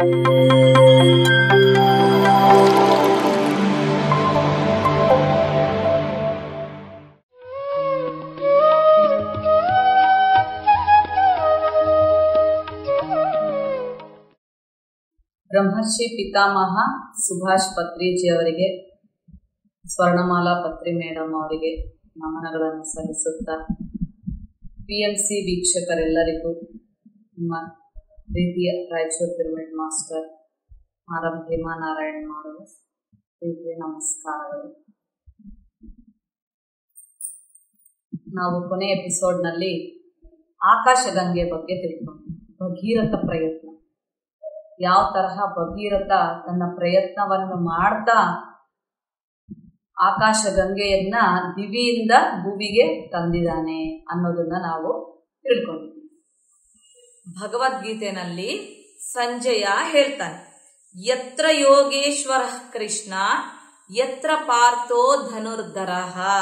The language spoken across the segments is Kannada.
ಬ್ರಹ್ಮರ್ಷಿ ಪಿತಾಮಹ ಸುಭಾಷ್ ಪತ್ರಿಜಿ ಅವರಿಗೆ ಸ್ವರ್ಣಮಾಲಾ ಪತ್ರಿ ಮೇಡಮ್ ಅವರಿಗೆ ನಮನಗಳನ್ನು ಸಲ್ಲಿಸುತ್ತಾ ಪಿ ಎಂ ಸಿ ವೀಕ್ಷಕರೆಲ್ಲರಿಗೂ ನಿಮ್ಮ ಪ್ರೀತಿಯ Raichur pyramid master R Bhimanarayan ಮಾಡುವ ಪ್ರೀತಿಯ ನಮಸ್ಕಾರಗಳು ನಾವು ಕೊನೆ ಎಪಿಸೋಡ್ನಲ್ಲಿ ಆಕಾಶಗಂಗೆ ಬಗ್ಗೆ ತಿಳ್ಕೊಂಡ್ವಿ ಭಗೀರಥ ಪ್ರಯತ್ನ ಯಾವ ತರಹ ಭಗೀರಥ ತನ್ನ ಪ್ರಯತ್ನವನ್ನು ಮಾಡ್ತಾ ಆಕಾಶಗಂಗೆಯನ್ನ ದಿವಿಯಿಂದ ಭುವಿಗೆ ತಂದಿದ್ದಾನೆ ಅನ್ನೋದನ್ನ ನಾವು ತಿಳ್ಕೊಂಡಿದ್ವಿ ಭಗವದ್ಗೀತೆನಲ್ಲಿ ಸಂಜಯ ಹೇಳ್ತಾನೆ ಯತ್ರ ಯೋಗೇಶ್ವರ ಕೃಷ್ಣ ಯತ್ರ ಪಾರ್ಥೋ ಧನುರ್ಧರ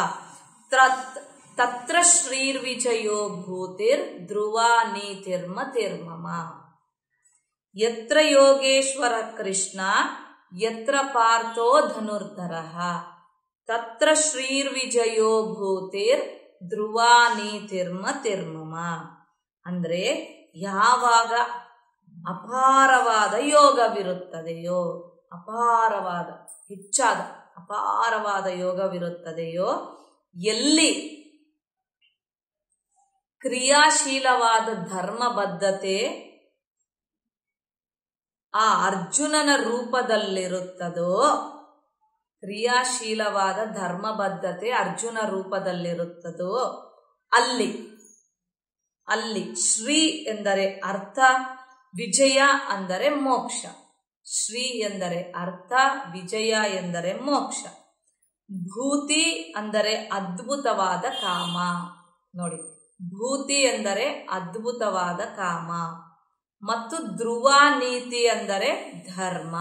ತತ್ರ ಶ್ರೀರ್ವಿಜಯೋ ಭೂತಿರ್ ಧ್ರುವ ನೀತಿರ್ಮತಿರ್ಮಮ ಯತ್ರ ಯೋಗೇಶ್ವರ ಕೃಷ್ಣ ಯತ್ರ ಪಾರ್ಥೋ ಧನುರ್ಧರ ತತ್ರ ಶ್ರೀರ್ವಿಜಯೋ ಭೂತಿರ್ ಧ್ರುವ ನೀತಿರ್ಮತಿರ್ಮಮ ಅಂದ್ರೆ ಯಾವಾಗ ಅಪಾರವಾದ ಯೋಗವಿರುತ್ತದೆಯೋ ಅಪಾರವಾದ ಹೆಚ್ಚಾದ ಅಪಾರವಾದ ಯೋಗವಿರುತ್ತದೆಯೋ ಎಲ್ಲಿ ಕ್ರಿಯಾಶೀಲವಾದ ಧರ್ಮಬದ್ಧತೆ ಆ ಅರ್ಜುನನ ರೂಪದಲ್ಲಿರುತ್ತದೋ ಕ್ರಿಯಾಶೀಲವಾದ ಧರ್ಮಬದ್ಧತೆ ಅರ್ಜುನ ರೂಪದಲ್ಲಿರುತ್ತದೋ ಅಲ್ಲಿ ಅಲ್ಲಿ ಶ್ರೀ ಎಂದರೆ ಅರ್ಥ ವಿಜಯ ಅಂದರೆ ಮೋಕ್ಷ ಶ್ರೀ ಎಂದರೆ ಅರ್ಥ ವಿಜಯ ಎಂದರೆ ಮೋಕ್ಷ ಭೂತಿ ಅಂದರೆ ಅದ್ಭುತವಾದ ಕಾಮ ನೋಡಿ ಭೂತಿ ಎಂದರೆ ಅದ್ಭುತವಾದ ಕಾಮ ಮತ್ತು ಧ್ರುವ ನೀತಿ ಅಂದರೆ ಧರ್ಮ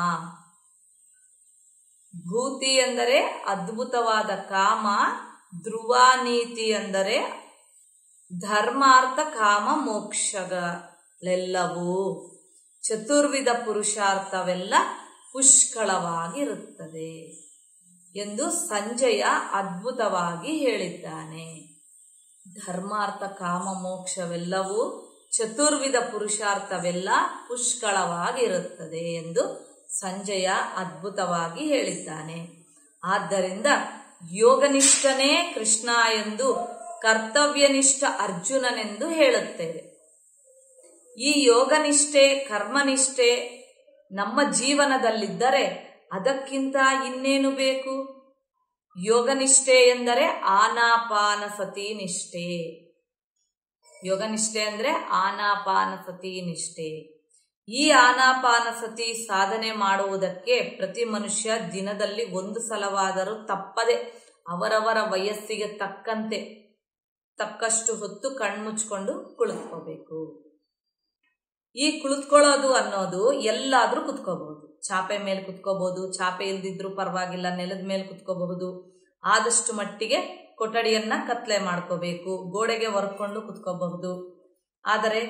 ಭೂತಿ ಎಂದರೆ ಅದ್ಭುತವಾದ ಕಾಮ ಧ್ರುವ ನೀತಿ ಎಂದರೆ ಧರ್ಮಾರ್ಥ ಕಾಮ ಮೋಕ್ಷಗಳೆಲ್ಲವೂ ಚತುರ್ವಿಧ ಪುರುಷಾರ್ಥವೆಲ್ಲ ಪುಷ್ಕಳವಾಗಿರುತ್ತದೆ ಎಂದು ಸಂಜಯ ಅದ್ಭುತವಾಗಿ ಹೇಳಿದ್ದಾನೆ ಧರ್ಮಾರ್ಥ ಕಾಮ ಮೋಕ್ಷವೆಲ್ಲವೂ ಚತುರ್ವಿಧ ಪುರುಷಾರ್ಥವೆಲ್ಲ ಪುಷ್ಕಳವಾಗಿರುತ್ತದೆ ಎಂದು ಸಂಜಯ ಅದ್ಭುತವಾಗಿ ಹೇಳಿದ್ದಾನೆ ಆದ್ದರಿಂದ ಯೋಗನಿಷ್ಠನೇ ಕೃಷ್ಣ ಎಂದು ಕರ್ತವ್ಯನಿಷ್ಠ ಅರ್ಜುನನೆಂದು ಹೇಳುತ್ತೇವೆ ಈ ಯೋಗನಿಷ್ಠೆ ಕರ್ಮನಿಷ್ಠೆ ನಮ್ಮ ಜೀವನದಲ್ಲಿದ್ದರೆ ಅದಕ್ಕಿಂತ ಇನ್ನೇನು ಬೇಕು ಯೋಗನಿಷ್ಠೆ ಎಂದರೆ ಆನಾಪಾನ ಸತಿ ನಿಷ್ಠೆ ಯೋಗನಿಷ್ಠೆ ಅಂದ್ರೆ ಆನಾಪಾನ ಸತಿ ನಿಷ್ಠೆ ಈ ಆನಾಪಾನ ಸತಿ ಸಾಧನೆ ಮಾಡುವುದಕ್ಕೆ ಪ್ರತಿ ಮನುಷ್ಯ ದಿನದಲ್ಲಿ ಒಂದು ಸಲವಾದರೂ ತಪ್ಪದೆ ಅವರವರ ವಯಸ್ಸಿಗೆ ತಕ್ಕಂತೆ ತಕ್ಕಷ್ಟು ಹೊತ್ತು ಕಣ್ಮುಚ್ಕೊಂಡು ಕುಳಿತುಕೋಬೇಕು ಈ ಕುಳಿತುಕೊಳ್ಳೋದು ಅನ್ನೋದು ಎಲ್ಲಾದ್ರೂ ಕುತ್ಕೋಬಹುದು ಚಾಪೆ ಮೇಲೆ ಕುತ್ಕೋಬಹುದು ಚಾಪೆ ಇಲ್ದಿದ್ರು ಪರವಾಗಿಲ್ಲ ನೆಲದ ಮೇಲೆ ಕುತ್ಕೋಬಹುದು ಆದಷ್ಟು ಮಟ್ಟಿಗೆ ಕೊಠಡಿಯನ್ನ ಕತ್ಲೆ ಮಾಡ್ಕೋಬೇಕು ಗೋಡೆಗೆ ಹೊರ್ಕೊಂಡು ಕುತ್ಕೋಬಹುದು ಆದರೆ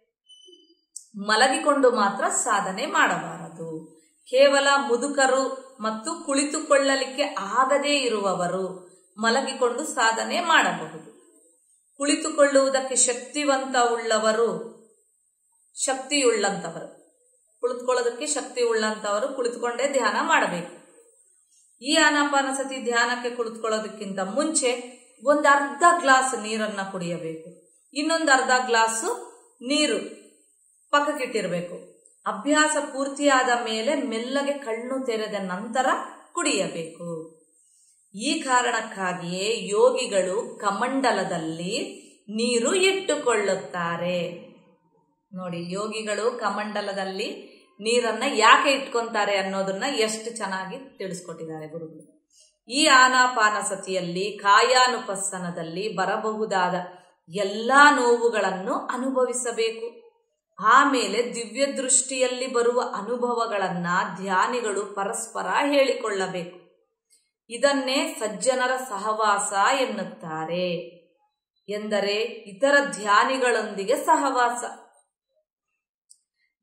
ಮಲಗಿಕೊಂಡು ಮಾತ್ರ ಸಾಧನೆ ಮಾಡಬಾರದು ಕೇವಲ ಮುದುಕರು ಮತ್ತು ಕುಳಿತುಕೊಳ್ಳಲಿಕ್ಕೆ ಆಗದೇ ಇರುವವರು ಮಲಗಿಕೊಂಡು ಸಾಧನೆ ಮಾಡಬಹುದು ಕುಳಿತುಕೊಳ್ಳುವುದಕ್ಕೆ ಶಕ್ತಿವಂತ ಉಳ್ಳವರು ಶಕ್ತಿಯುಳ್ಳಂತವರು ಕುಳಿತುಕೊಳ್ಳೋದಕ್ಕೆ ಶಕ್ತಿ ಉಳ್ಳಂತವರು ಕುಳಿತುಕೊಂಡೇ ಧ್ಯಾನ ಮಾಡಬೇಕು ಈ ಆನಾಪಾನಸತಿ ಧ್ಯಾನಕ್ಕೆ ಕುಳಿತುಕೊಳ್ಳೋದಕ್ಕಿಂತ ಮುಂಚೆ ಒಂದು ಅರ್ಧ ಗ್ಲಾಸ್ ನೀರನ್ನ ಕುಡಿಯಬೇಕು ಇನ್ನೊಂದು ಅರ್ಧ ಗ್ಲಾಸು ನೀರು ಪಕ್ಕಕ್ಕಿಟ್ಟಿರಬೇಕು ಅಭ್ಯಾಸ ಪೂರ್ತಿಯಾದ ಮೇಲೆ ಮೆಲ್ಲಗೆ ಕಣ್ಣು ತೆರೆದ ನಂತರ ಕುಡಿಯಬೇಕು ಈ ಕಾರಣಕ್ಕಾಗಿಯೇ ಯೋಗಿಗಳು ಕಮಂಡಲದಲ್ಲಿ ನೀರು ಇಟ್ಟುಕೊಳ್ಳುತ್ತಾರೆ ನೋಡಿ ಯೋಗಿಗಳು ಕಮಂಡಲದಲ್ಲಿ ನೀರನ್ನ ಯಾಕೆ ಇಟ್ಕೊಂತಾರೆ ಅನ್ನೋದನ್ನ ಎಷ್ಟು ಚೆನ್ನಾಗಿ ತಿಳಿಸ್ಕೊಟ್ಟಿದ್ದಾರೆ ಗುರುಗಳು ಈ ಆನಾಪಾನಸತಿಯಲ್ಲಿ ಕಾಯಾನುಪස්සನದಲ್ಲಿ ಬರಬಹುದಾದ ಎಲ್ಲಾ ನೋವುಗಳನ್ನು ಅನುಭವಿಸಬೇಕು ಆಮೇಲೆ ದಿವ್ಯ ದೃಷ್ಟಿಯಲ್ಲಿ ಬರುವ ಅನುಭವಗಳನ್ನ ಧ್ಯಾನಿಗಳು ಪರಸ್ಪರ ಹೇಳಿಕೊಳ್ಳಬೇಕು ಇದನ್ನೇ ಸಜ್ಜನರ ಸಹವಾಸ ಎನ್ನುತ್ತಾರೆ ಎಂದರೆ ಇತರ ಧ್ಯಾನಿಗಳೊಂದಿಗೆ ಸಹವಾಸ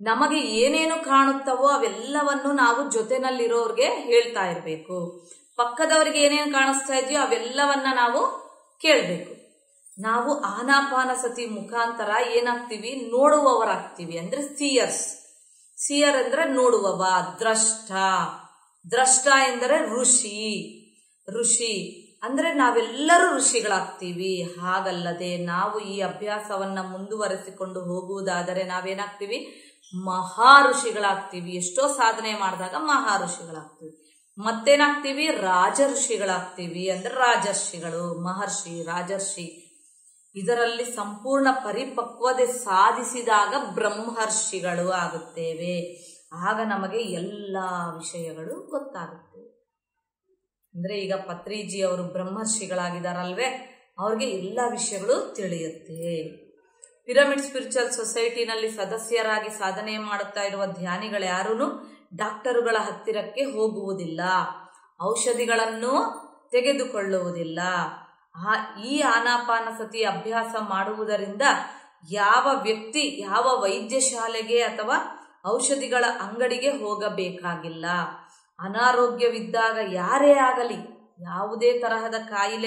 ನಮಗೆ ಏನೇನು ಕಾಣುತ್ತವೋ ಅವೆಲ್ಲವನ್ನು ನಾವು ಜೊತೆನಲ್ಲಿರೋರ್ಗೆ ಹೇಳ್ತಾ ಇರಬೇಕು ಪಕ್ಕದವರಿಗೆ ಏನೇನು ಕಾಣಿಸ್ತಾ ಇದೆಯೋ ಅವೆಲ್ಲವನ್ನ ನಾವು ಕೇಳಬೇಕು ನಾವು ಆನಾಪಾನಸತಿ ಮುಖಾಂತರ ಏನಾಗ್ತೀವಿ ನೋಡುವವರಾಗ್ತೀವಿ ಅಂದ್ರೆ ಸಿಯರ್ಸ್ ಸಿಯರ್ ಅಂದ್ರೆ ನೋಡುವವ ದ್ರಷ್ಟ ದ್ರಷ್ಟ ಎಂದರೆ ಋಷಿ ಋಷಿ ಅಂದ್ರೆ ನಾವೆಲ್ಲರೂ ಋಷಿಗಳಾಗ್ತೀವಿ ಹಾಗಲ್ಲದೆ ನಾವು ಈ ಅಭ್ಯಾಸವನ್ನ ಮುಂದುವರೆಸಿಕೊಂಡು ಹೋಗುವುದಾದರೆ ನಾವೇನಾಗ್ತೀವಿ ಮಹಾ ಋಷಿಗಳಾಗ್ತೀವಿ ಎಷ್ಟೋ ಸಾಧನೆ ಮಾಡಿದಾಗ ಮಹಾ ಋಷಿಗಳಾಗ್ತೀವಿ ಮತ್ತೇನಾಗ್ತೀವಿ ರಾಜ ಋಷಿಗಳಾಗ್ತೀವಿ ಅಂದ್ರೆ ರಾಜರ್ಷಿಗಳು ಮಹರ್ಷಿ ರಾಜರ್ಷಿ ಇದರಲ್ಲಿ ಸಂಪೂರ್ಣ ಪರಿಪಕ್ವತೆ ಸಾಧಿಸಿದಾಗ ಬ್ರಹ್ಮರ್ಷಿಗಳು ಆಗುತ್ತೇವೆ ಆಗ ನಮಗೆ ಎಲ್ಲ ವಿಷಯಗಳು ಗೊತ್ತಾಗುತ್ತವೆ ಅಂದ್ರೆ ಈಗ ಪತ್ರಿಜಿ ಅವರು ಬ್ರಹ್ಮರ್ಷಿಗಳಾಗಿದ್ದಾರಲ್ವೇ ಅವ್ರಿಗೆ ಎಲ್ಲ ವಿಷಯಗಳು ತಿಳಿಯುತ್ತೆ ಪಿರಮಿಡ್ ಸ್ಪಿರಿಚುವಲ್ ಸೊಸೈಟಿನಲ್ಲಿ ಸದಸ್ಯರಾಗಿ ಸಾಧನೆ ಮಾಡುತ್ತಾ ಇರುವ ಧ್ಯಾನಿಗಳು ಯಾರೂ ಡಾಕ್ಟರುಗಳ ಹತ್ತಿರಕ್ಕೆ ಹೋಗುವುದಿಲ್ಲ ಔಷಧಿಗಳನ್ನು ತೆಗೆದುಕೊಳ್ಳುವುದಿಲ್ಲ ಆ ಈ ಆನಾಪಾನಸತಿ ಅಭ್ಯಾಸ ಮಾಡುವುದರಿಂದ ಯಾವ ವ್ಯಕ್ತಿ ಯಾವ ವೈದ್ಯಶಾಲೆಗೆ ಅಥವಾ ಔಷಧಿಗಳ ಅಂಗಡಿಗೆ ಹೋಗಬೇಕಾಗಿಲ್ಲ ಅನಾರೋಗ್ಯವಿದ್ದಾಗ ಯಾರೇ ಆಗಲಿ ಯಾವುದೇ ತರಹದ ಕಾಯಿಲೆ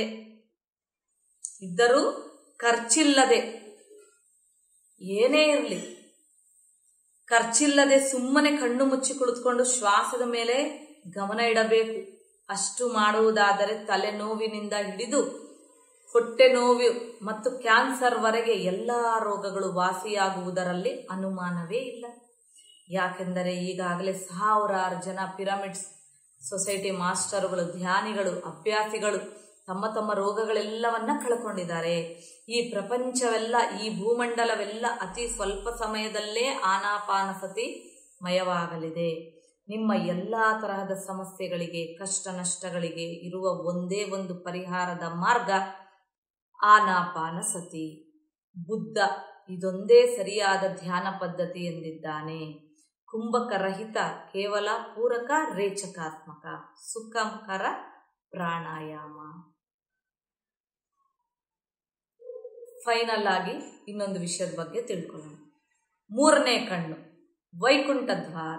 ಇದ್ದರೂ ಖರ್ಚಿಲ್ಲದೆ ಏನೇ ಇರಲಿ ಖರ್ಚಿಲ್ಲದೆ ಸುಮ್ಮನೆ ಕಣ್ಣು ಮುಚ್ಚಿ ಕುಳಿತುಕೊಂಡು ಶ್ವಾಸದ ಮೇಲೆ ಗಮನ ಇಡಬೇಕು ಅಷ್ಟು ಮಾಡುವುದಾದರೆ ತಲೆನೋವಿನಿಂದ ಹಿಡಿದು ಹೊಟ್ಟೆ ನೋವು ಮತ್ತು ಕ್ಯಾನ್ಸರ್ವರೆಗೆ ಎಲ್ಲ ರೋಗಗಳು ವಾಸಿಯಾಗುವುದರಲ್ಲಿ ಅನುಮಾನವೇ ಇಲ್ಲ ಯಾಕೆಂದರೆ ಈಗಾಗಲೇ ಸಾವಿರಾರು ಜನ ಪಿರಮಿಡ್ಸ್ ಸೊಸೈಟಿ ಮಾಸ್ಟರುಗಳು ಧ್ಯಾನಿಗಳು ಅಭ್ಯಾಸಿಗಳು ತಮ್ಮ ತಮ್ಮ ರೋಗಗಳೆಲ್ಲವನ್ನ ಕಳ್ಕೊಂಡಿದ್ದಾರೆ ಈ ಪ್ರಪಂಚವೆಲ್ಲ ಈ ಭೂಮಂಡಲವೆಲ್ಲ ಅತಿ ಸ್ವಲ್ಪ ಸಮಯದಲ್ಲೇ ಆನಾಪಾನಸತಿ ಮಯವಾಗಲಿದೆ ನಿಮ್ಮ ಎಲ್ಲ ತರಹದ ಸಮಸ್ಯೆಗಳಿಗೆ ಕಷ್ಟ ನಷ್ಟಗಳಿಗೆ ಇರುವ ಒಂದೇ ಒಂದು ಪರಿಹಾರದ ಮಾರ್ಗ ಆನಾಪಾನಸತಿ ಬುದ್ಧ ಇದೊಂದೇ ಸರಿಯಾದ ಧ್ಯಾನ ಪದ್ಧತಿ ಎಂದಿದ್ದಾನೆ ಕುಂಭಕರಹಿತ ಕೇವಲ ಪೂರಕ ರೇಚಕಾತ್ಮಕ ಸುಖಕರ ಪ್ರಾಣಾಯಾಮ ಫೈನಲ್ ಆಗಿ ಇನ್ನೊಂದು ವಿಷಯದ ಬಗ್ಗೆ ತಿಳ್ಕೊಳ್ಳೋಣ ಮೂರನೇ ಕಣ್ಣು ವೈಕುಂಠ ದ್ವಾರ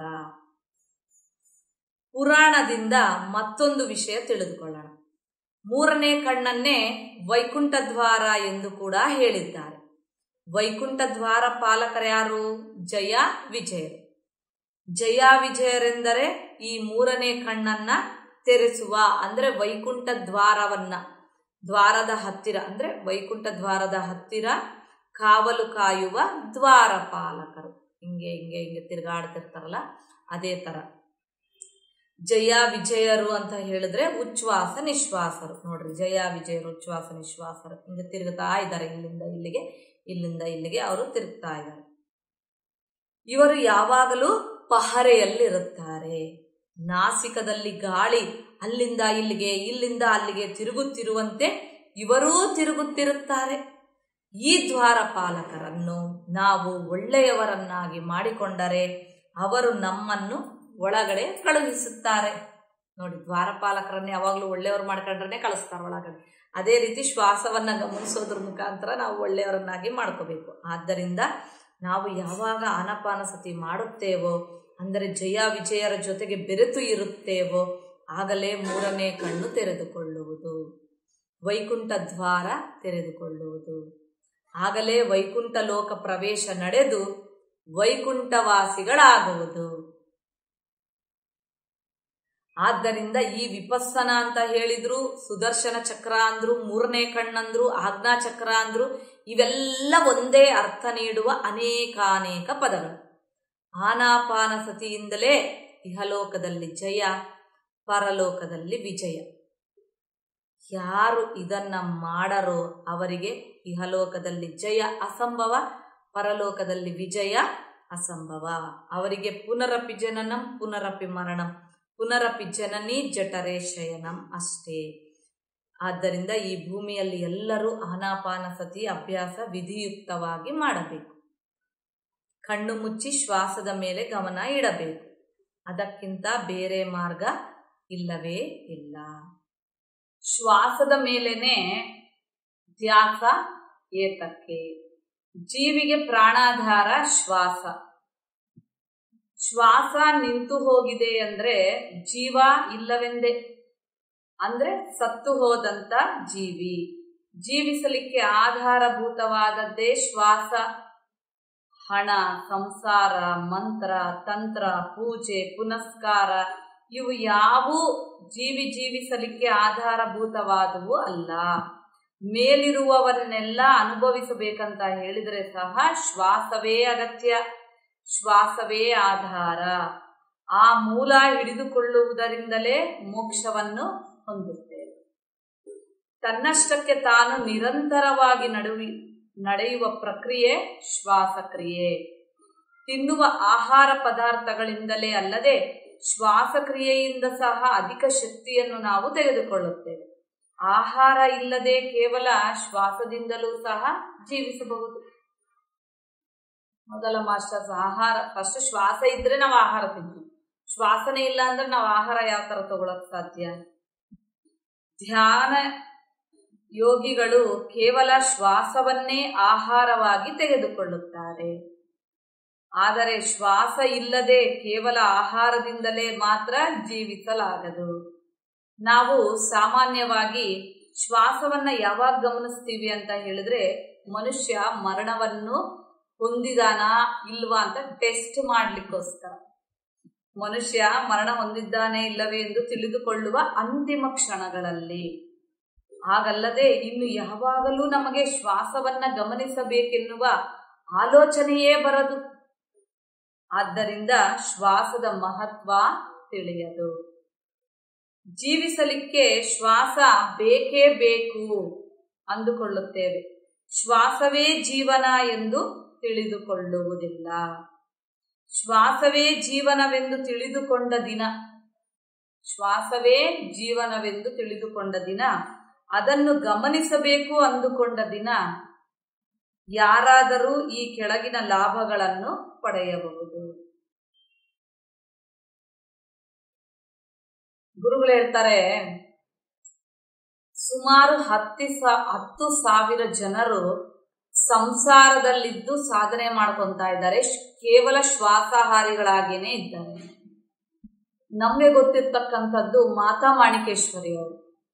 ಪುರಾಣದಿಂದ ಮತ್ತೊಂದು ವಿಷಯ ತಿಳಿದುಕೊಳ್ಳೋಣ ಮೂರನೇ ಕಣ್ಣನ್ನೇ ವೈಕುಂಠ ದ್ವಾರ ಎಂದು ಕೂಡ ಹೇಳಿದ್ದಾರೆ ವೈಕುಂಠ ದ್ವಾರ ಪಾಲಕರ್ಯಾರು ಜಯ ವಿಜಯರು ಜಯ ವಿಜಯರೆಂದರೆ ಈ ಮೂರನೇ ಕಣ್ಣನ್ನ ತೆರೆಸುವ ಅಂದ್ರೆ ವೈಕುಂಠ ದ್ವಾರವನ್ನ ದ್ವಾರದ ಹತ್ತಿರ ಅಂದ್ರೆ ವೈಕುಂಠ ದ್ವಾರದ ಹತ್ತಿರ ಕಾವಲು ಕಾಯುವ ದ್ವಾರಪಾಲಕರು ಹಿಂಗೆ ಹಿಂಗೆ ಹಿಂಗೆ ತಿರುಗಾಡ್ತಿರ್ತಾರಲ್ಲ ಅದೇ ತರ ಜಯ ವಿಜಯರು ಅಂತ ಹೇಳಿದ್ರೆ ಉಚ್ಛ್ವಾಸ ನಿಶ್ವಾಸರು ನೋಡ್ರಿ ಜಯ ವಿಜಯರು ಉಚ್ಛ್ವಾಸ ನಿಶ್ವಾಸರು ಹಿಂಗೆ ತಿರುಗುತ್ತಾ ಇದ್ದಾರೆ ಇಲ್ಲಿಂದ ಇಲ್ಲಿಗೆ ಇಲ್ಲಿಂದ ಇಲ್ಲಿಗೆ ಅವರು ತಿರುಗ್ತಾ ಇದ್ದಾರೆ ಇವರು ಯಾವಾಗಲೂ ಪಹರೆಯಲ್ಲಿರುತ್ತಾರೆ ನಾಸಿಕದಲ್ಲಿ ಗಾಳಿ ಅಲ್ಲಿಂದ ಇಲ್ಲಿಗೆ ಇಲ್ಲಿಂದ ಅಲ್ಲಿಗೆ ತಿರುಗುತ್ತಿರುವಂತೆ ಇವರೂ ತಿರುಗುತ್ತಿರುತ್ತಾರೆ ಈ ದ್ವಾರಪಾಲಕರನ್ನು ನಾವು ಒಳ್ಳೆಯವರನ್ನಾಗಿ ಮಾಡಿಕೊಂಡರೆ ಅವರು ನಮ್ಮನ್ನು ಒಳಗಡೆ ಕಳುಹಿಸುತ್ತಾರೆ ನೋಡಿ ದ್ವಾರಪಾಲಕರನ್ನ ಯಾವಾಗಲೂ ಒಳ್ಳೆಯವರು ಮಾಡ್ಕೊಂಡ್ರೆ ಕಳಿಸ್ತಾರೆ ಒಳಗಡೆ ಅದೇ ರೀತಿ ಶ್ವಾಸವನ್ನ ಗಮನಿಸೋದ್ರ ಮುಖಾಂತರ ನಾವು ಒಳ್ಳೆಯವರನ್ನಾಗಿ ಮಾಡ್ಕೋಬೇಕು ಆದ್ದರಿಂದ ನಾವು ಯಾವಾಗ ಆನಪಾನಸತಿ ಮಾಡುತ್ತೇವೋ ಅಂದರೆ ಜಯ ವಿಜಯರ ಜೊತೆಗೆ ಬೆರೆತು ಇರುತ್ತೇವೋ ಆಗಲೇ ಮೂರನೇ ಕಣ್ಣು ತೆರೆದುಕೊಳ್ಳುವುದು ವೈಕುಂಠ ದ್ವಾರ ತೆರೆದುಕೊಳ್ಳುವುದು ಆಗಲೇ ವೈಕುಂಠ ಲೋಕ ಪ್ರವೇಶ ನಡೆದು ವೈಕುಂಠವಾಸಿಗಳಾಗುವುದು ಆದ್ದರಿಂದ ಈ ವಿಪಸ್ಸನ ಅಂತ ಹೇಳಿದ್ರು ಸುದರ್ಶನ ಚಕ್ರ ಅಂದ್ರು ಮೂರನೇ ಕಣ್ಣಂದ್ರು ಆಜ್ಞಾ ಚಕ್ರ ಅಂದ್ರು ಇವೆಲ್ಲ ಒಂದೇ ಅರ್ಥ ನೀಡುವ ಅನೇಕಾನೇಕ ಪದಗಳು ಆನಾಪಾನಸತಿಯಿಂದಲೇ ಇಹಲೋಕದಲ್ಲಿ ಜಯ ಪರಲೋಕದಲ್ಲಿ ವಿಜಯ ಯಾರು ಇದನ್ನ ಮಾಡರೋ ಅವರಿಗೆ ಇಹಲೋಕದಲ್ಲಿ ಜಯ ಅಸಂಭವ ಪರಲೋಕದಲ್ಲಿ ವಿಜಯ ಅಸಂಭವ ಅವರಿಗೆ ಪುನರಪಿ ಜನನಂ ಪುನರಪಿ ಮರಣಂ ಪುನರಪಿ ಜನನಿ ಜಠರೇ ಶಯನಂ ಅಷ್ಟೇ ಆದ್ದರಿಂದ ಈ ಭೂಮಿಯಲ್ಲಿ ಎಲ್ಲರೂ ಆನಾಪಾನಸತಿ ಅಭ್ಯಾಸ ವಿಧಿಯುಕ್ತವಾಗಿ ಮಾಡಬೇಕು ಕಣ್ಣು ಮುಚ್ಚಿ ಶ್ವಾಸದ ಮೇಲೆ ಗಮನ ಇಡಬೇಕು ಅದಕ್ಕಿಂತ ಬೇರೆ ಮಾರ್ಗ ಇಲ್ಲವೇ ಇಲ್ಲ ಶ್ವಾಸದ ಮೇಲೇನೆ ಧ್ಯಾಸ ಏತಕ್ಕೆ ಜೀವಿಗೆ ಪ್ರಾಣಾಧಾರ ಶ್ವಾಸ ಶ್ವಾಸ ನಿಂತು ಹೋಗಿದೆ ಅಂದ್ರೆ ಜೀವ ಇಲ್ಲವೆಂದೇ ಅಂದ್ರೆ ಸತ್ತು ಹೋದಂತ ಜೀವಿ ಜೀವಿಸಲಿಕ್ಕೆ ಆಧಾರಭೂತವಾದದ್ದೇ ಶ್ವಾಸ ಹಣ ಸಂಸಾರ ಮಂತ್ರ ತಂತ್ರ ಪೂಜೆ ಪುನಸ್ಕಾರ ಇವು ಯಾವೂ ಜೀವಿ ಜೀವಿಸಲಿಕ್ಕೆ ಆಧಾರಭೂತವಾದವು ಅಲ್ಲ ಮೇಲಿರುವವನ್ನೆಲ್ಲ ಅನುಭವಿಸಬೇಕಂತ ಹೇಳಿದರೆ ಸಹ ಶ್ವಾಸವೇ ಅಗತ್ಯ ಶ್ವಾಸವೇ ಆಧಾರ ಆ ಮೂಲ ಹಿಡಿದುಕೊಳ್ಳುವುದರಿಂದಲೇ ಮೋಕ್ಷವನ್ನು ಹೊಂದುತ್ತೇವೆ ತನ್ನಷ್ಟಕ್ಕೆ ತಾನು ನಿರಂತರವಾಗಿ ನಡುವಿ ನಡೆಯುವ ಪ್ರಕ್ರಿಯೆ ಶ್ವಾಸಕ್ರಿಯೆ ತಿನ್ನುವ ಆಹಾರ ಪದಾರ್ಥಗಳಿಂದಲೇ ಅಲ್ಲದೆ ಶ್ವಾಸಕ್ರಿಯೆಯಿಂದ ಸಹ ಅಧಿಕ ಶಕ್ತಿಯನ್ನು ನಾವು ತೆಗೆದುಕೊಳ್ಳುತ್ತೇವೆ ಆಹಾರ ಇಲ್ಲದೆ ಕೇವಲ ಶ್ವಾಸದಿಂದಲೂ ಸಹ ಜೀವಿಸಬಹುದು ಮೊದಲ ಮಾಸ್ಟರ್ಸ್ ಆಹಾರ ಫಸ್ಟ್ ಶ್ವಾಸ ಇದ್ರೆ ನಾವು ಆಹಾರ ತಿಂತೀವಿ ಶ್ವಾಸನೆ ಇಲ್ಲ ಅಂದ್ರೆ ನಾವು ಆಹಾರ ಯಾವ ತರ ತಗೊಳಕ್ ಸಾಧ್ಯ ಧ್ಯಾನ ಯೋಗಿಗಳು ಕೇವಲ ಶ್ವಾಸವನ್ನೇ ಆಹಾರವಾಗಿ ತೆಗೆದುಕೊಳ್ಳುತ್ತಾರೆ ಆದರೆ ಶ್ವಾಸ ಇಲ್ಲದೆ ಕೇವಲ ಆಹಾರದಿಂದಲೇ ಮಾತ್ರ ಜೀವಿಸಲಾಗದು ನಾವು ಸಾಮಾನ್ಯವಾಗಿ ಶ್ವಾಸವನ್ನ ಯಾವಾಗ ಗಮನಿಸ್ತೀವಿ ಅಂತ ಹೇಳಿದ್ರೆ ಮನುಷ್ಯ ಮರಣವನ್ನು ಹೊಂದಿದಾನ ಇಲ್ವಾ ಅಂತ ಟೆಸ್ಟ್ ಮಾಡ್ಲಿಕ್ಕೋಸ್ಕರ ಮನುಷ್ಯ ಮರಣ ಹೊಂದಿದ್ದಾನೆ ಇಲ್ಲವೇ ಎಂದು ತಿಳಿದುಕೊಳ್ಳುವ ಅಂತಿಮ ಕ್ಷಣಗಳಲ್ಲಿ ಹಾಗಲ್ಲದೆ ಇನ್ನು ಯಾವಾಗಲೂ ನಮಗೆ ಶ್ವಾಸವನ್ನ ಗಮನಿಸಬೇಕೆನ್ನುವ ಆಲೋಚನೆಯೇ ಬರದು ಆದ್ದರಿಂದ ಶ್ವಾಸದ ಮಹತ್ವ ತಿಳಿಯದು ಜೀವಿಸಲಿಕ್ಕೆ ಶ್ವಾಸ ಬೇಕೇ ಬೇಕು ಅಂದುಕೊಳ್ಳುತ್ತೇವೆ ಶ್ವಾಸವೇ ಜೀವನ ಎಂದು ತಿಳಿದುಕೊಳ್ಳುವುದಿಲ್ಲ ಶ್ವಾಸವೇ ಜೀವನವೆಂದು ತಿಳಿದುಕೊಂಡ ದಿನ ಶ್ವಾಸವೇ ಜೀವನವೆಂದು ತಿಳಿದುಕೊಂಡ ದಿನ ಅದನ್ನು ಗಮನಿಸಬೇಕು ಅಂದುಕೊಂಡ ದಿನ ಯಾರಾದರೂ ಈ ಕೆಳಗಿನ ಲಾಭಗಳನ್ನು ಪಡೆಯಬಹುದು ಗುರುಗಳು ಹೇಳ್ತಾರೆ ಸುಮಾರು ಹತ್ತಿ ಹತ್ತು ಸಾವಿರ ಜನರು ಸಂಸಾರದಲ್ಲಿದ್ದು ಸಾಧನೆ ಮಾಡ್ಕೊಂತ ಇದ್ದಾರೆ ಕೇವಲ ಶ್ವಾಸಾಹಾರಿಗಳಾಗೇನೆ ಇದ್ದಾರೆ ನಮಗೆ ಗೊತ್ತಿರ್ತಕ್ಕಂಥದ್ದು ಮಾತಾ ಮಾಣಿಕೇಶ್ವರಿ ಅವರು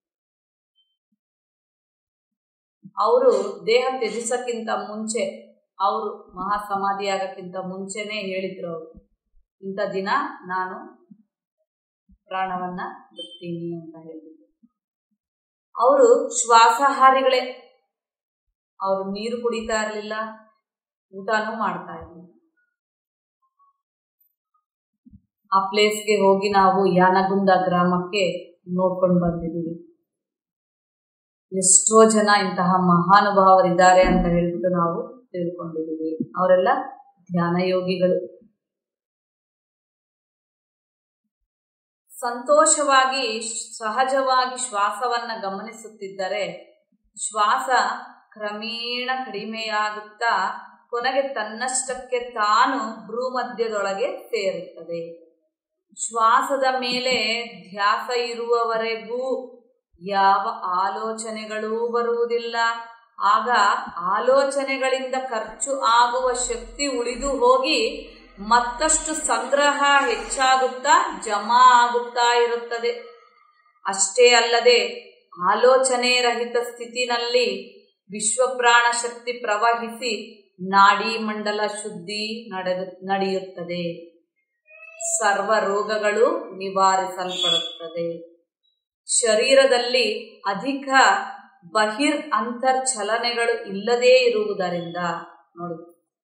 ಅವರು ದೇಹ ತ್ಯಜಿಸಕ್ಕಿಂತ ಮುಂಚೆ ಅವರು ಮಹಾ ಸಮಾಧಿ ಆಗಕ್ಕಿಂತ ಮುಂಚೆನೆ ಹೇಳಿದ್ರು ಅವರು ಇಂಥ ದಿನ ನಾನು ಪ್ರಾಣವನ್ನ ಬಿಡ್ತೀನಿ ಅಂತ ಹೇಳಿದ್ರು ಅವರು ಶ್ವಾಸಾಹಾರಿಗಳೇ ಅವರು ನೀರು ಕುಡಿತಾ ಇರಲಿಲ್ಲ ಊಟನೂ ಮಾಡ್ತಾ ಇರಲಿಲ್ಲ ಆ ಪ್ಲೇಸ್ಗೆ ಹೋಗಿ ನಾವು ಯಾನಗುಂದ ಗ್ರಾಮಕ್ಕೆ ನೋಡ್ಕೊಂಡು ಬಂದಿದ್ದೀವಿ ಎಷ್ಟೋ ಜನ ಇಂತಹ ಮಹಾನುಭಾವರಿದ್ದಾರೆ ಅಂತ ಹೇಳ್ಬಿಟ್ಟು ನಾವು ತಿಳ್ಕೊಂಡಿದ್ದೀವಿ ಅವರೆಲ್ಲ ಧ್ಯಾನ ಯೋಗಿಗಳು ಸಂತೋಷವಾಗಿ ಸಹಜವಾಗಿ ಶ್ವಾಸವನ್ನ ಗಮನಿಸುತ್ತಿದ್ದರೆ ಶ್ವಾಸ ಕ್ರಮೇಣ ಕಡಿಮೆಯಾಗುತ್ತಾ ಕೊನೆಗೆ ತನ್ನಷ್ಟಕ್ಕೆ ತಾನು ಭ್ರೂಮಧ್ಯದೊಳಗೆ ಸೇರುತ್ತದೆ ಶ್ವಾಸದ ಮೇಲೆ ಧ್ಯಾಸ ಇರುವವರೆಗೂ ಯಾವ ಆಲೋಚನೆಗಳೂ ಬರುವುದಿಲ್ಲ ಆಗ ಆಲೋಚನೆಗಳಿಂದ ಖರ್ಚು ಆಗುವ ಶಕ್ತಿ ಉಳಿದು ಹೋಗಿ ಮತ್ತಷ್ಟು ಸಂಗ್ರಹ ಹೆಚ್ಚಾಗುತ್ತಾ ಜಮಾ ಆಗುತ್ತಾ ಇರುತ್ತದೆ ಅಷ್ಟೇ ಅಲ್ಲದೆ ಆಲೋಚನೆ ರಹಿತ ಸ್ಥಿತಿನಲ್ಲಿ ವಿಶ್ವಪ್ರಾಣ ಶಕ್ತಿ ಪ್ರವಹಿಸಿ ನಾಡಿ ಮಂಡಲ ಶುದ್ಧಿ ನಡೆಯುತ್ತದೆ ಸರ್ವ ರೋಗಗಳು ನಿವಾರಿಸಲ್ಪಡುತ್ತದೆ ಶರೀರದಲ್ಲಿ ಅಧಿಕ ಬಹಿರ್ ಅಂತರ್ಚಲನೆಗಳು ಇಲ್ಲದೇ ಇರುವುದರಿಂದ ನೋಡಿ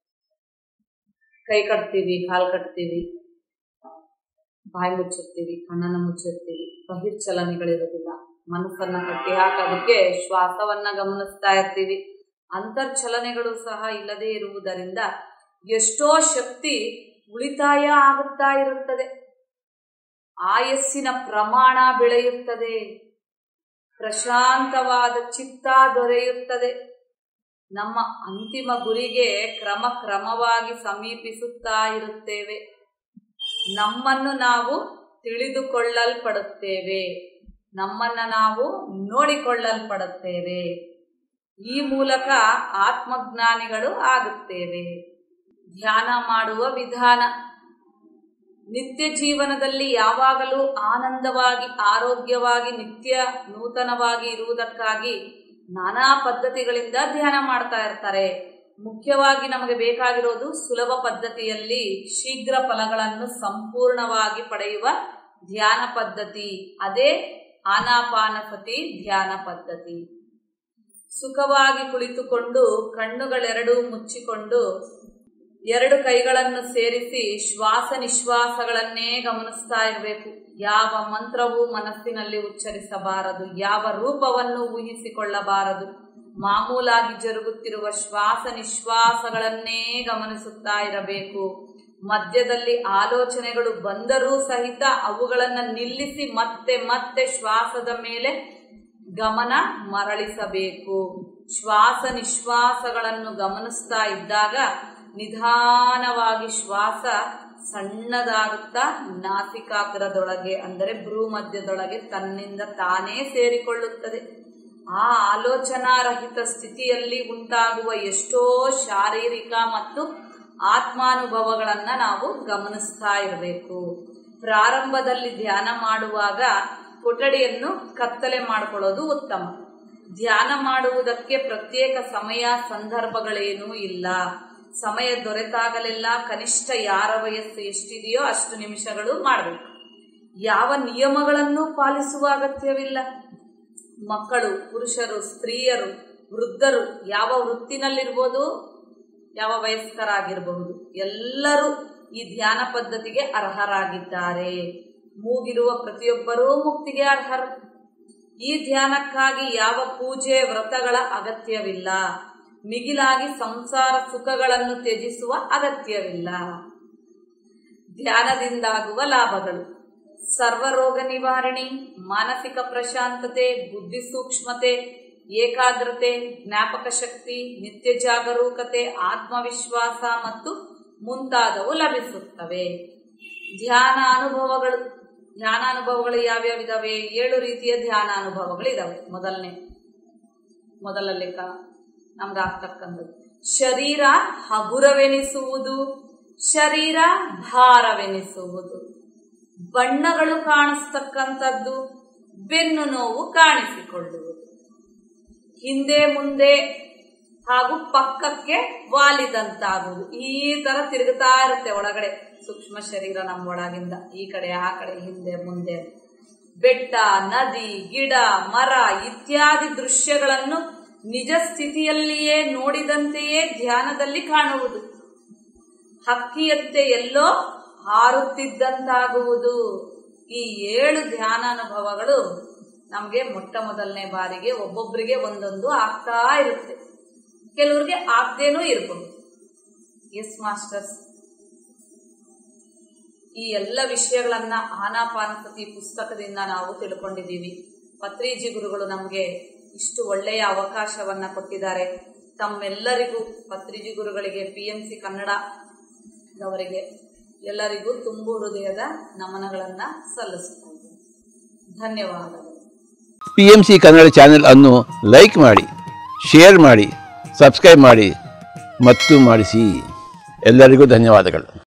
ಕೈ ಕಟ್ತೀವಿ ಕಾಲು ಕಟ್ತೀವಿ ಬಾಯಿ ಮುಚ್ಚಿರ್ತೀವಿ ಕಣ್ಣನ್ನು ಮುಚ್ಚಿರ್ತೀವಿ ಬಹಿರ್ ಚಲನೆಗಳಿರೋದಿಲ್ಲ ಮನಸ್ಸನ್ನ ಕಟ್ಟಿ ಹಾಕೋದಕ್ಕೆ ಶ್ವಾಸವನ್ನ ಗಮನಿಸ್ತಾ ಇರ್ತೀವಿ ಅಂತರ್ಚಲನೆಗಳು ಸಹ ಇಲ್ಲದೆ ಇರುವುದರಿಂದ ಎಷ್ಟೋ ಶಕ್ತಿ ಉಳಿತಾಯ ಆಗುತ್ತಾ ಇರುತ್ತದೆ ಆಯಸ್ಸಿನ ಪ್ರಮಾಣ ಬೆಳೆಯುತ್ತದೆ ಪ್ರಶಾಂತವಾದ ಚಿತ್ತ ದೊರೆಯುತ್ತದೆ ನಮ್ಮ ಅಂತಿಮ ಗುರಿಗೆ ಕ್ರಮ ಕ್ರಮವಾಗಿ ಸಮೀಪಿಸುತ್ತಾ ಇರುತ್ತೇವೆ ನಮ್ಮನ್ನು ನಾವು ತಿಳಿದುಕೊಳ್ಳಲ್ಪಡುತ್ತೇವೆ ನಮ್ಮನ್ನ ನಾವು ನೋಡಿಕೊಳ್ಳಲ್ಪಡುತ್ತೇವೆ ಈ ಮೂಲಕ ಆತ್ಮಜ್ಞಾನಿಗಳು ಆಗುತ್ತೇವೆ ಧ್ಯಾನ ಮಾಡುವ ವಿಧಾನ ನಿತ್ಯ ಜೀವನದಲ್ಲಿ ಯಾವಾಗಲೂ ಆನಂದವಾಗಿ ಆರೋಗ್ಯವಾಗಿ ನಿತ್ಯ ನೂತನವಾಗಿ ಇರುವುದಕ್ಕಾಗಿ ನಾನಾ ಪದ್ಧತಿಗಳಿಂದ ಧ್ಯಾನ ಮಾಡ್ತಾ ಇರ್ತಾರೆ ಮುಖ್ಯವಾಗಿ ನಮಗೆ ಬೇಕಾಗಿರೋದು ಸುಲಭ ಪದ್ಧತಿಯಲ್ಲಿ ಶೀಘ್ರ ಫಲಗಳನ್ನು ಸಂಪೂರ್ಣವಾಗಿ ಪಡೆಯುವ ಧ್ಯಾನ ಪದ್ಧತಿ ಅದೇ ಆನಾಪಾನಸತಿ ಧ್ಯಾನ ಪದ್ಧತಿ ಸುಖವಾಗಿ ಕುಳಿತುಕೊಂಡು ಕಣ್ಣುಗಳೆರಡೂ ಮುಚ್ಚಿಕೊಂಡು ಎರಡು ಕೈಗಳನ್ನು ಸೇರಿಸಿ ಶ್ವಾಸ ನಿಶ್ವಾಸಗಳನ್ನೇ ಗಮನಿಸ್ತಾ ಇರಬೇಕು ಯಾವ ಮಂತ್ರವೂ ಮನಸ್ಸಿನಲ್ಲಿ ಉಚ್ಚರಿಸಬಾರದು ಯಾವ ರೂಪವನ್ನು ಊಹಿಸಿಕೊಳ್ಳಬಾರದು ಮಾಮೂಲಾಗಿ ಜರುಗುತ್ತಿರುವ ಶ್ವಾಸ ನಿಶ್ವಾಸಗಳನ್ನೇ ಗಮನಿಸುತ್ತಾ ಇರಬೇಕು ಮಧ್ಯದಲ್ಲಿ ಆಲೋಚನೆಗಳು ಬಂದರೂ ಸಹಿತ ಅವುಗಳನ್ನು ನಿಲ್ಲಿಸಿ ಮತ್ತೆ ಮತ್ತೆ ಶ್ವಾಸದ ಮೇಲೆ ಗಮನ ಮರಳಿಸಬೇಕು ಶ್ವಾಸ ನಿಶ್ವಾಸಗಳನ್ನು ಗಮನಿಸ್ತಾ ಇದ್ದಾಗ ನಿಧಾನವಾಗಿ ಶ್ವಾಸ ಸಣ್ಣದಾಗುತ್ತಾ ನಾಸಿಕಾಗ್ರದೊಳಗೆ ಅಂದರೆ ಭ್ರೂ ಮಧ್ಯದೊಳಗೆ ತನ್ನಿಂದ ತಾನೇ ಸೇರಿಕೊಳ್ಳುತ್ತದೆ ಆ ಆಲೋಚನಾರಹಿತ ಸ್ಥಿತಿಯಲ್ಲಿ ಉಂಟಾಗುವ ಎಷ್ಟೋ ಶಾರೀರಿಕ ಮತ್ತು ಆತ್ಮಾನುಭವಗಳನ್ನ ನಾವು ಗಮನಿಸ್ತಾ ಇರಬೇಕು ಪ್ರಾರಂಭದಲ್ಲಿ ಧ್ಯಾನ ಮಾಡುವಾಗ ಕೊಠಡಿಯನ್ನು ಕತ್ತಲೆ ಮಾಡಿಕೊಳ್ಳೋದು ಉತ್ತಮ ಧ್ಯಾನ ಮಾಡುವುದಕ್ಕೆ ಪ್ರತ್ಯೇಕ ಸಮಯ ಸಂದರ್ಭಗಳೇನೂ ಇಲ್ಲ ಸಮಯ ದೊರೆತಾಗಲೆಲ್ಲ ಕನಿಷ್ಠ ಯಾರ ವಯಸ್ಸು ಎಷ್ಟಿದೆಯೋ ಅಷ್ಟು ನಿಮಿಷಗಳು ಮಾಡಬೇಕು ಯಾವ ನಿಯಮಗಳನ್ನು ಪಾಲಿಸುವ ಅಗತ್ಯವಿಲ್ಲ ಮಕ್ಕಳು ಪುರುಷರು ಸ್ತ್ರೀಯರು ವೃದ್ಧರು ಯಾವ ವೃತ್ತಿನಲ್ಲಿರ್ಬೋದು ಯಾವ ವಯಸ್ಕರಾಗಿರಬಹುದು ಎಲ್ಲರೂ ಈ ಧ್ಯಾನ ಪದ್ಧತಿಗೆ ಅರ್ಹರಾಗಿದ್ದಾರೆ ಮೂಗಿರುವ ಪ್ರತಿಯೊಬ್ಬರೂ ಮುಕ್ತಿಗೆ ಅರ್ಹರು ಈ ಧ್ಯಾನಕ್ಕಾಗಿ ಯಾವ ಪೂಜೆ ವ್ರತಗಳ ಅಗತ್ಯವಿಲ್ಲ ಮಿಗಿಲಾಗಿ ಸಂಸಾರ ಸುಖಗಳನ್ನು ತ್ಯಜಿಸುವ ಅಗತ್ಯವಿಲ್ಲ ಧ್ಯಾನದಿಂದಾಗುವ ಲಾಭಗಳು ಸರ್ವರೋಗ ನಿವಾರಣೆ ಮಾನಸಿಕ ಪ್ರಶಾಂತತೆ ಬುದ್ಧಿ ಸೂಕ್ಷ್ಮತೆ ಏಕಾಗ್ರತೆ ಜ್ಞಾಪಕ ಶಕ್ತಿ ನಿತ್ಯ ಜಾಗರೂಕತೆ ಆತ್ಮವಿಶ್ವಾಸ ಮತ್ತು ಮುಂತಾದವು ಲಭಿಸುತ್ತವೆ ಧ್ಯಾನ ಅನುಭವಗಳು ಧ್ಯಾನ ಅನುಭವಗಳು ಯಾವ್ಯಾವ ಇದಾವೆ ಏಳು ರೀತಿಯ ಧ್ಯಾನ ಅನುಭವಗಳು ಇದಾವೆ ಮೊದಲನೇ ಮೊದಲ ಲೆಕ್ಕ ನಮ್ಗಾಗ್ತಕ್ಕಂಥದ್ದು ಶರೀರ ಹಗುರವೆನಿಸುವುದು ಶರೀರ ಭಾರವೆನಿಸುವುದು ಬಣ್ಣಗಳು ಕಾಣಿಸ್ತಕ್ಕಂಥದ್ದು ಬೆನ್ನು ನೋವು ಕಾಣಿಸಿಕೊಳ್ಳುವುದು ಹಿಂದೆ ಮುಂದೆ ಹಾಗೂ ಪಕ್ಕಕ್ಕೆ ವಾಲಿದಂತಾಗುವುದು ಈ ತರ ತಿರುಗುತ್ತಾ ಇರುತ್ತೆ ಒಳಗಡೆ ಸೂಕ್ಷ್ಮ ಶರೀರ ನಮ್ಮ ಒಳಗಿಂದ ಈ ಕಡೆ ಆ ಕಡೆ ಹಿಂದೆ ಮುಂದೆ ಬೆಟ್ಟ ನದಿ ಗಿಡ ಮರ ಇತ್ಯಾದಿ ದೃಶ್ಯಗಳನ್ನು ನಿಜ ಸ್ಥಿತಿಯಲ್ಲಿಯೇ ನೋಡಿದಂತೆಯೇ ಧ್ಯಾನದಲ್ಲಿ ಕಾಣುವುದು ಹಕ್ಕಿಯಂತೆ ಎಲ್ಲೋ ಹಾರುತ್ತಿದ್ದಂತಾಗುವುದು ಈ ಏಳು ಧ್ಯಾನಾನುಭವಗಳು ನಮಗೆ ಮೊಟ್ಟ ಮೊದಲನೇ ಬಾರಿಗೆ ಒಬ್ಬೊಬ್ಬರಿಗೆ ಒಂದೊಂದು ಆಗ್ತಾ ಇರುತ್ತೆ ಕೆಲವ್ರಿಗೆ ಆಗ್ದೇನೂ ಇರ್ಬೋದು ಎಸ್ ಮಾಸ್ಟರ್ಸ್ ಈ ಎಲ್ಲ ವಿಷಯಗಳನ್ನ ಆನಾಪಾನಸತಿ ಪುಸ್ತಕದಿಂದ ನಾವು ತಿಳ್ಕೊಂಡಿದ್ದೀವಿ ಪತ್ರಿಜಿ ಗುರುಗಳು ನಮಗೆ ಇಷ್ಟು ಒಳ್ಳೆಯ ಅವಕಾಶವನ್ನ ಕೊಟ್ಟಿದ್ದಾರೆ ತಮ್ಮೆಲ್ಲರಿಗೂ ಪತ್ರಿಜಿ ಗುರುಗಳಿಗೆ ಪಿ ಎಂ ಸಿ ಕನ್ನಡದವರಿಗೆ ಎಲ್ಲರಿಗೂ ತುಂಬು ಹೃದಯದ ನಮನಗಳನ್ನ ಸಲ್ಲಿಸ್ತಾ ಇದ್ದೀನಿ ಧನ್ಯವಾದಗಳು P M C Kannada channel ಅನ್ನು ಲೈಕ್ ಮಾಡಿ ಶೇರ್ ಮಾಡಿ ಸಬ್ಸ್ಕ್ರೈಬ್ ಮಾಡಿ ಮತ್ತು ಮಾಡಿಸಿ ಎಲ್ಲರಿಗೂ ಧನ್ಯವಾದಗಳು